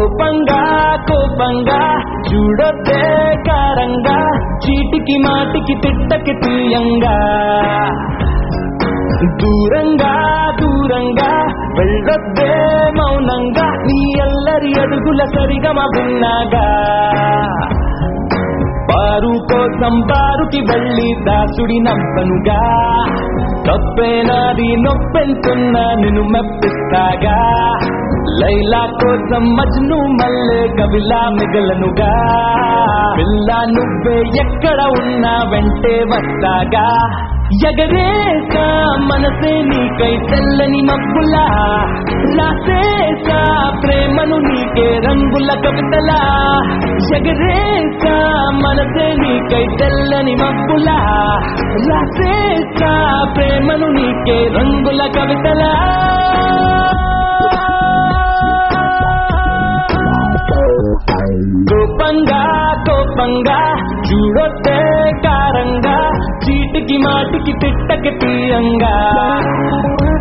కోపంగా కోపంగా చూడొద్దే కారంగా చీటికి మాటికి తిట్టకి తీయంగా దూరంగా దూరంగా వెళ్ళొద్దే మౌనంగా నీ అల్లరి అడుగుల సరిగమ విన్నాగా పారు కోసం పారుకి వెళ్ళి దాసుడి నవ్వనుగా తప్పేనాది నొప్పెంతున్నా నిన్ను మెప్పిస్తాగా లైలా కోసం మజ్ను మల్లె కవిలా మిగలనుగా పిల్ల నువ్వే ఎక్కడ ఉన్నా వెంటే వస్తాగా ఎగరేసా మనసే నీకై తెల్లని మబ్బులా రాసేసా ప్రేమను నీకే రంగుల కవితలా ఎగరేసా మనసే నీకై తెల్లని మబ్బులా రాసేసా ప్రేమను నీకే రంగుల కవితలా కోపంగా కోపంగా చూడొద్దే కారంగా చీటికి మాటికి తిట్టకి తీయంగా